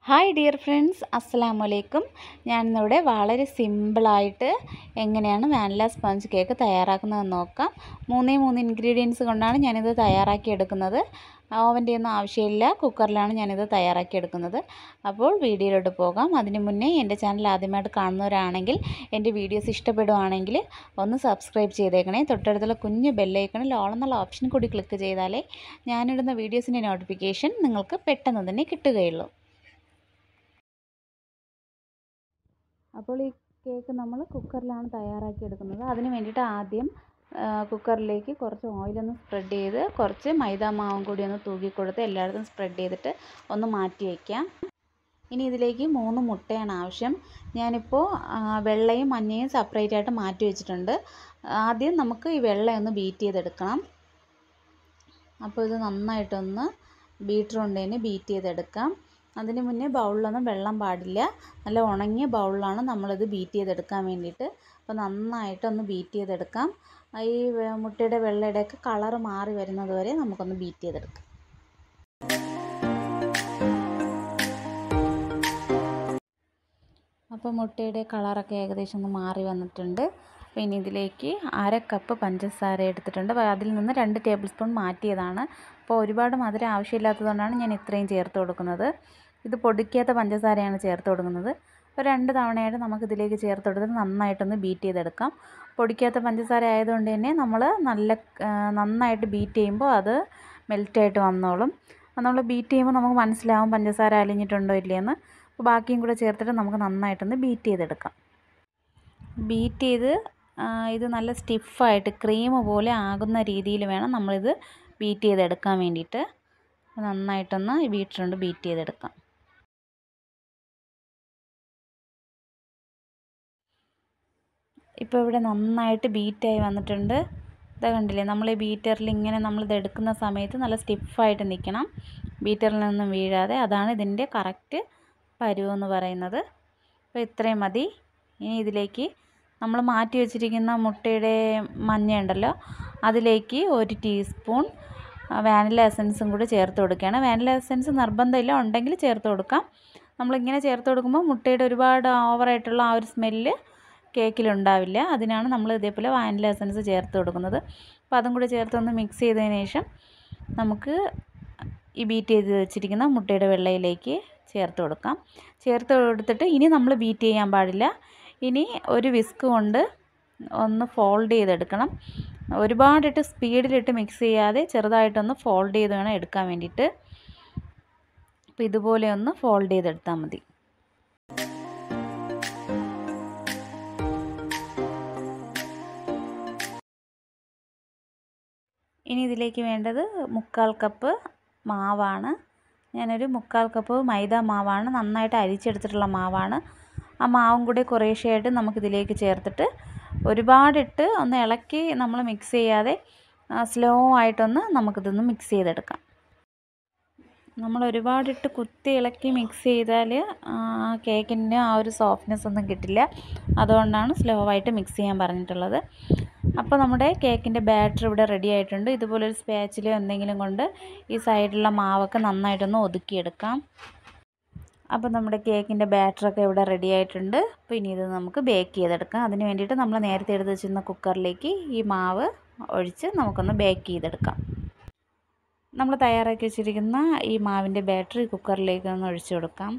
hi dear friends അസ്സലാമു അലൈക്കും ഞാനിന്നിവിടെ വളരെ സിമ്പിളായിട്ട് എങ്ങനെയാണ് വാനില സ്പഞ്ച് കേക്ക് തയ്യാറാക്കുന്നതെന്ന് നോക്കാം മൂന്നേ മൂന്ന് ഇൻഗ്രീഡിയൻസ് കൊണ്ടാണ് ഞാനിത് തയ്യാറാക്കി എടുക്കുന്നത് ഓവൻ്റെ ഒന്നും ആവശ്യമില്ല കുക്കറിലാണ് ഞാനിത് തയ്യാറാക്കി എടുക്കുന്നത് അപ്പോൾ വീഡിയോയിലോട്ട് പോകാം അതിന് മുന്നേ എൻ്റെ ചാനൽ ആദ്യമായിട്ട് കാണുന്നവരാണെങ്കിൽ എൻ്റെ വീഡിയോസ് ഇഷ്ടപ്പെടുവാണെങ്കിൽ ഒന്ന് സബ്സ്ക്രൈബ് ചെയ്തേക്കണേ തൊട്ടടുത്തുള്ള കുഞ്ഞ് ബെല്ലൈക്കണിൽ ഓൾ എന്നുള്ള ഓപ്ഷൻ കൂടി ക്ലിക്ക് ചെയ്താലേ ഞാനിടുന്ന വീഡിയോസിൻ്റെ നോട്ടിഫിക്കേഷൻ നിങ്ങൾക്ക് പെട്ടെന്ന് തന്നെ കിട്ടുകയുള്ളൂ അപ്പോൾ ഈ കേക്ക് നമ്മൾ കുക്കറിലാണ് തയ്യാറാക്കി എടുക്കുന്നത് അതിന് വേണ്ടിയിട്ട് ആദ്യം കുക്കറിലേക്ക് കുറച്ച് ഓയിലൊന്ന് സ്പ്രെഡ് ചെയ്ത് കുറച്ച് മൈദ മാവും കൂടി ഒന്ന് തൂക്കി കൊടുത്ത് എല്ലായിടത്തും സ്പ്രെഡ് ചെയ്തിട്ട് ഒന്ന് മാറ്റി വയ്ക്കാം ഇനി ഇതിലേക്ക് മൂന്ന് മുട്ടയാണ് ആവശ്യം ഞാനിപ്പോൾ വെള്ളയും മഞ്ഞയും സെപ്പറേറ്റ് ആയിട്ട് മാറ്റി വെച്ചിട്ടുണ്ട് ആദ്യം നമുക്ക് ഈ വെള്ള ഒന്ന് ബീറ്റ് ചെയ്തെടുക്കണം അപ്പോൾ ഇത് നന്നായിട്ടൊന്ന് ബീറ്റർ കൊണ്ട് തന്നെ ബീറ്റ് ചെയ്തെടുക്കാം അതിന് മുന്നേ ബൗളിലൊന്നും വെള്ളം പാടില്ല നല്ല ഉണങ്ങിയ ബൗളിലാണ് നമ്മളിത് ബീറ്റ് ചെയ്തെടുക്കാൻ വേണ്ടിയിട്ട് അപ്പോൾ നന്നായിട്ടൊന്ന് ബീറ്റ് ചെയ്തെടുക്കാം ഈ മുട്ടയുടെ വെള്ളയുടെയൊക്കെ കളറ് മാറി വരുന്നത് വരെ നമുക്കൊന്ന് ബീറ്റ് ചെയ്തെടുക്കാം അപ്പോൾ മുട്ടയുടെ കളറൊക്കെ ഏകദേശം ഒന്ന് മാറി വന്നിട്ടുണ്ട് അപ്പോൾ ഇനി ഇതിലേക്ക് അര കപ്പ് പഞ്ചസാര എടുത്തിട്ടുണ്ട് അതിൽ നിന്ന് രണ്ട് ടേബിൾ സ്പൂൺ മാറ്റിയതാണ് അപ്പോൾ ഒരുപാട് മധുരം ആവശ്യമില്ലാത്തതുകൊണ്ടാണ് ഞാൻ ഇത്രയും ചേർത്ത് കൊടുക്കുന്നത് ഇത് പൊടിക്കാത്ത പഞ്ചസാരയാണ് ചേർത്ത് കൊടുക്കുന്നത് അപ്പോൾ രണ്ട് തവണയായിട്ട് നമുക്ക് ഇതിലേക്ക് ചേർത്ത് കൊടുത്തിട്ട് നന്നായിട്ടൊന്ന് ബീറ്റ് ചെയ്തെടുക്കാം പൊടിക്കാത്ത പഞ്ചസാര ആയതുകൊണ്ട് തന്നെ നമ്മൾ നല്ല നന്നായിട്ട് ബീറ്റ് ചെയ്യുമ്പോൾ അത് മെൽറ്റായിട്ട് വന്നോളും നമ്മൾ ബീറ്റ് ചെയ്യുമ്പോൾ നമുക്ക് മനസ്സിലാവും പഞ്ചസാര അലിഞ്ഞിട്ടുണ്ടോ ഇല്ലയെന്ന് അപ്പോൾ ബാക്കിയും കൂടെ ചേർത്തിട്ട് നമുക്ക് നന്നായിട്ടൊന്ന് ബീറ്റ് ചെയ്തെടുക്കാം ബീറ്റ് ചെയ്ത് ഇത് നല്ല സ്റ്റിഫായിട്ട് ക്രീം പോലെ ആകുന്ന രീതിയിൽ വേണം നമ്മളിത് ബീറ്റ് ചെയ്തെടുക്കാൻ വേണ്ടിയിട്ട് നന്നായിട്ടൊന്ന് ബീറ്റർ കൊണ്ട് ബീറ്റ് ചെയ്തെടുക്കാം ഇപ്പോൾ ഇവിടെ നന്നായിട്ട് ബീറ്റായി വന്നിട്ടുണ്ട് ഇതാ കണ്ടില്ലേ നമ്മൾ ഈ ബീറ്ററിൽ ഇങ്ങനെ നമ്മളിത് എടുക്കുന്ന സമയത്ത് നല്ല സ്റ്റിഫായിട്ട് നിൽക്കണം ബീറ്ററിൽ നിന്നും വീഴാതെ അതാണ് ഇതിൻ്റെ കറക്റ്റ് പരുവെന്ന് പറയുന്നത് അപ്പോൾ ഇത്രയും മതി ഇനി ഇതിലേക്ക് നമ്മൾ മാറ്റി വെച്ചിരിക്കുന്ന മുട്ടയുടെ മഞ്ഞ ഉണ്ടല്ലോ അതിലേക്ക് ഒരു ടീസ്പൂൺ വാനില എസൻസും കൂടി ചേർത്ത് കൊടുക്കുകയാണ് വാനില എസൻസ് നിർബന്ധമില്ല ഉണ്ടെങ്കിൽ ചേർത്ത് കൊടുക്കാം നമ്മളിങ്ങനെ ചേർത്ത് കൊടുക്കുമ്പോൾ മുട്ടയുടെ ഒരുപാട് ഓവറായിട്ടുള്ള ആ ഒരു സ്മെല്ല് കേക്കിലുണ്ടാവില്ല അതിനാണ് നമ്മൾ ഇതേപോലെ വാനില എസൻസ് ചേർത്ത് കൊടുക്കുന്നത് അപ്പോൾ അതും കൂടി ചേർത്തൊന്ന് മിക്സ് ചെയ്തതിന് ശേഷം നമുക്ക് ഈ ബീറ്റ് ചെയ്ത് വെച്ചിരിക്കുന്ന മുട്ടയുടെ വെള്ളയിലേക്ക് ചേർത്ത് കൊടുക്കാം ചേർത്ത് കൊടുത്തിട്ട് ഇനി നമ്മൾ ബീറ്റ് ചെയ്യാൻ പാടില്ല ഇനി ഒരു വിസ്ക് കൊണ്ട് ഒന്ന് ഫോൾഡ് ചെയ്തെടുക്കണം ഒരുപാടിട്ട് സ്പീഡിലിട്ട് മിക്സ് ചെയ്യാതെ ചെറുതായിട്ടൊന്ന് ഫോൾഡ് ചെയ്ത് വേണം എടുക്കാൻ വേണ്ടിയിട്ട് അപ്പോൾ ഇതുപോലെ ഒന്ന് ഫോൾഡ് ചെയ്തെടുത്താൽ മതി ഇനി ഇതിലേക്ക് വേണ്ടത് മുക്കാൽ കപ്പ് മാവാണ് ഞാനൊരു മുക്കാൽ കപ്പ് മൈദ മാവാണ് നന്നായിട്ട് അരിച്ചെടുത്തിട്ടുള്ള മാവാണ് ആ മാവും കൂടി കുറേശ്ശെയായിട്ട് നമുക്കിതിലേക്ക് ചേർത്തിട്ട് ഒരുപാടിട്ട് ഒന്ന് ഇളക്കി നമ്മൾ മിക്സ് ചെയ്യാതെ സ്ലോ ആയിട്ടൊന്ന് നമുക്കിതൊന്ന് മിക്സ് ചെയ്തെടുക്കാം നമ്മൾ ഒരുപാടിട്ട് കുത്തി ഇളക്കി മിക്സ് ചെയ്താൽ കേക്കിന് ആ ഒരു സോഫ്റ്റ്നെസ് ഒന്നും കിട്ടില്ല അതുകൊണ്ടാണ് സ്ലോ ആയിട്ട് മിക്സ് ചെയ്യാൻ പറഞ്ഞിട്ടുള്ളത് അപ്പോൾ നമ്മുടെ കേക്കിൻ്റെ ബാറ്റർ ഇവിടെ റെഡി ആയിട്ടുണ്ട് ഇതുപോലൊരു സ്പാച്ചിലോ എന്തെങ്കിലും കൊണ്ട് ഈ സൈഡിലുള്ള മാവൊക്കെ നന്നായിട്ടൊന്ന് ഒതുക്കിയെടുക്കാം അപ്പോൾ നമ്മുടെ കേക്കിൻ്റെ ബാറ്ററൊക്കെ ഇവിടെ റെഡി ആയിട്ടുണ്ട് അപ്പോൾ ഇനി ഇത് നമുക്ക് ബേക്ക് ചെയ്തെടുക്കാം അതിന് വേണ്ടിയിട്ട് നമ്മൾ നേരത്തെ എടുത്ത് വെച്ചിരുന്ന കുക്കറിലേക്ക് ഈ മാവ് ഒഴിച്ച് നമുക്കൊന്ന് ബേക്ക് ചെയ്തെടുക്കാം നമ്മൾ തയ്യാറാക്കി വെച്ചിരിക്കുന്ന ഈ മാവിൻ്റെ ബാറ്ററി കുക്കറിലേക്ക് ഒന്ന് ഒഴിച്ചു കൊടുക്കാം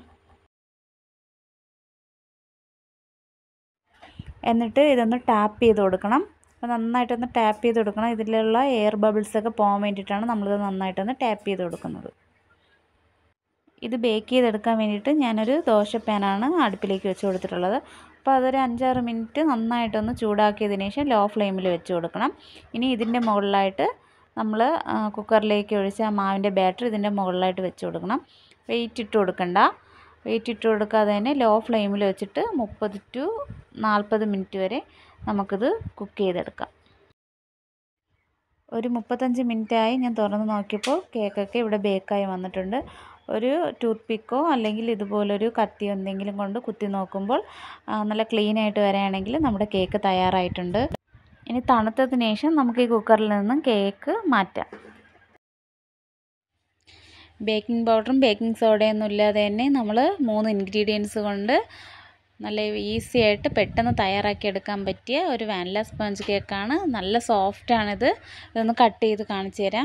എന്നിട്ട് ഇതൊന്ന് ടാപ്പ് ചെയ്ത് കൊടുക്കണം അപ്പോൾ നന്നായിട്ടൊന്ന് ടാപ്പ് ചെയ്ത് കൊടുക്കണം ഇതിലുള്ള എയർ ബബിൾസൊക്കെ പോകാൻ വേണ്ടിയിട്ടാണ് നമ്മളിത് നന്നായിട്ടൊന്ന് ടാപ്പ് ചെയ്ത് കൊടുക്കുന്നത് ഇത് ബേക്ക് ചെയ്തെടുക്കാൻ വേണ്ടിയിട്ട് ഞാനൊരു ദോശ പാനാണ് അടുപ്പിലേക്ക് വെച്ച് കൊടുത്തിട്ടുള്ളത് അപ്പോൾ അതൊരു അഞ്ചാറ് മിനിറ്റ് നന്നായിട്ടൊന്ന് ചൂടാക്കിയതിന് ശേഷം ലോ ഫ്ലെയിമിൽ വെച്ച് കൊടുക്കണം ഇനി ഇതിൻ്റെ മുകളിലായിട്ട് നമ്മൾ കുക്കറിലേക്ക് ഒഴിച്ച ആ മാവിൻ്റെ ബാറ്റർ ഇതിൻ്റെ മുകളിലായിട്ട് വെച്ച് കൊടുക്കണം വെയിറ്റ് ഇട്ട് കൊടുക്കണ്ട വെയിറ്റ് ഇട്ട് കൊടുക്കാതെ തന്നെ ലോ ഫ്ലെയിമിൽ വെച്ചിട്ട് മുപ്പത് ടു നാൽപ്പത് മിനിറ്റ് വരെ നമുക്കിത് കുക്ക് ചെയ്തെടുക്കാം ഒരു മുപ്പത്തഞ്ച് മിനിറ്റായി ഞാൻ തുറന്ന് നോക്കിയപ്പോൾ കേക്കൊക്കെ ഇവിടെ ബേക്കായി വന്നിട്ടുണ്ട് ഒരു ടൂത്ത് പിക്കോ അല്ലെങ്കിൽ ഇതുപോലൊരു കത്തിയോ എന്തെങ്കിലും കൊണ്ട് കുത്തി നോക്കുമ്പോൾ നല്ല ക്ലീൻ ആയിട്ട് വരികയാണെങ്കിൽ നമ്മുടെ കേക്ക് തയ്യാറായിട്ടുണ്ട് ഇനി തണുത്തതിന് ശേഷം നമുക്ക് ഈ കുക്കറിൽ നിന്നും കേക്ക് മാറ്റാം ബേക്കിംഗ് പൗഡറും ബേക്കിംഗ് സോഡയൊന്നും ഇല്ലാതെ തന്നെ നമ്മൾ മൂന്ന് ഇൻഗ്രീഡിയൻസ് കൊണ്ട് നല്ല ഈസി ആയിട്ട് പെട്ടെന്ന് തയ്യാറാക്കി എടുക്കാൻ പറ്റിയ ഒരു വാനില സ്പോഞ്ച് കേക്കാണ് നല്ല സോഫ്റ്റാണിത് ഇതൊന്ന് കട്ട് ചെയ്ത് കാണിച്ചു തരാം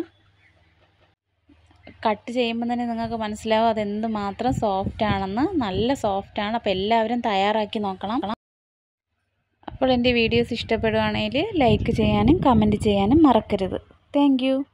കട്ട് ചെയ്യുമ്പോൾ തന്നെ നിങ്ങൾക്ക് മനസ്സിലാവും അതെന്ത് മാത്രം സോഫ്റ്റ് ആണെന്ന് നല്ല സോഫ്റ്റാണ് അപ്പോൾ എല്ലാവരും തയ്യാറാക്കി നോക്കണം അപ്പോൾ എൻ്റെ വീഡിയോസ് ഇഷ്ടപ്പെടുകയാണെങ്കിൽ ലൈക്ക് ചെയ്യാനും കമൻറ്റ് ചെയ്യാനും മറക്കരുത് താങ്ക്